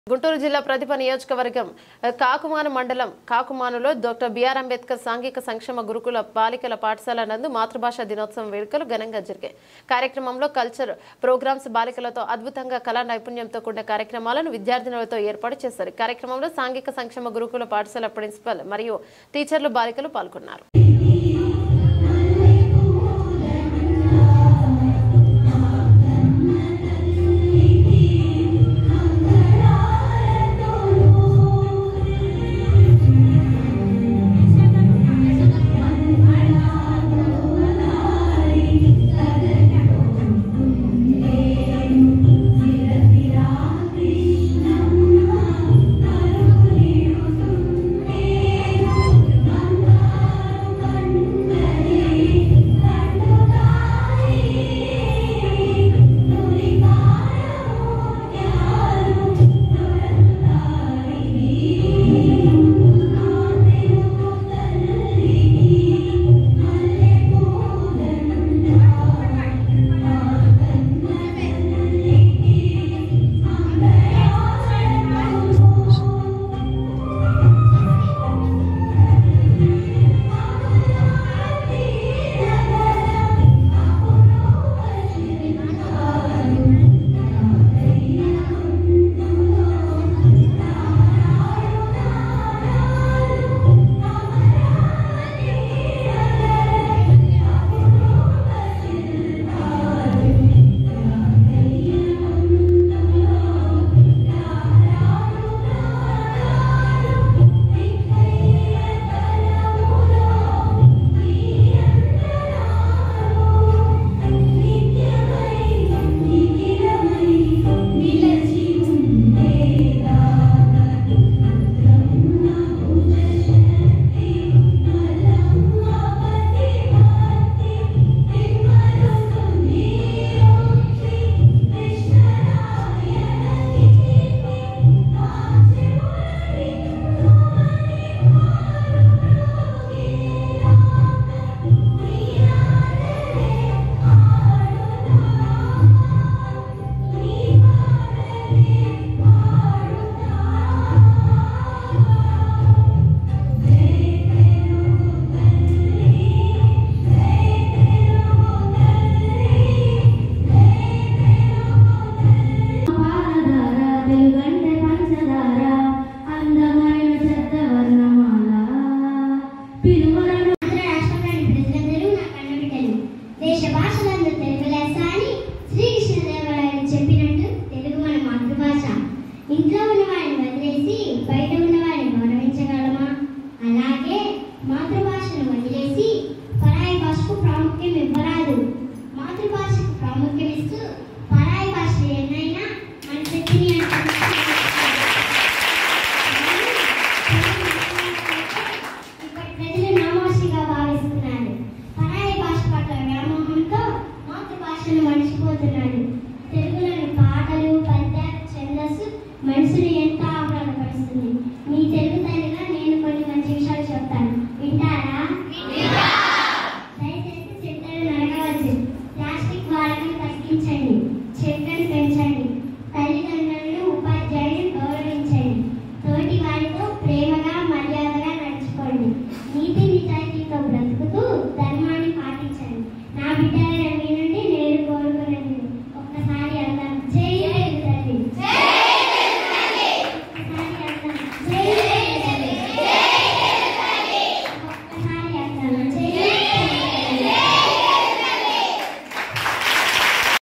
గుంటూరు జిల్లా ప్రతిభ నియోజకవర్గం కాకుమాను మండలం కాకుమానులో డాక్టర్ బిఆర్ అంబేద్కర్ సాంఘిక సంక్షేమ గురుకుల బాలికల పాఠశాల నందు మాతృభాష దినోత్సవం వేడుకలు ఘనంగా జరిగాయి కార్యక్రమంలో కల్చర్ ప్రోగ్రామ్స్ బాలికలతో అద్భుతంగా కళా నైపుణ్యంతో కూడిన కార్యక్రమాలను విద్యార్థినులతో ఏర్పాటు చేశారు కార్యక్రమంలో సాంఘిక సంక్షేమ గురుకుల పాఠశాల ప్రిన్సిపల్ మరియు టీచర్లు బాలికలు పాల్గొన్నారు పాలధార వెలుగంటే పంచదార అందమైన చెత్త వర్ణమాల పిలువలను ఆంధ్ర రాష్ట్రంలోని ప్రజలందరూ నా కన్నబిడ్డలు దేశ భాషలందు తెలుగు లెస్స అని శ్రీకృష్ణదేవరాయలు చెప్పినట్టు తెలుగు మన మాతృభాష ఇంట్లో ఉన్న వారిని వదిలేసి బయట ఉన్న వారిని గౌరవించగలమా అలాగే మాతృభాషను వదిలేసి పరాయి భాషకు ప్రాముఖ్యం ఇవ్వరాదు మాతృభాషకు ప్రాముఖ్యం ఇస్తూ పరాయి భాషలు ఎన్నైనా మన శక్తిని ఇప్పటి ప్రజలు నామోషిగా భావిస్తున్నారు పరాయి భాష పట్ల వ్యామోహంతో మాతృభాషను మర్చిపోతున్నాడు తెలుగులోని పాటలు పద్యాలు ఛందస్సు మనసును ఎంత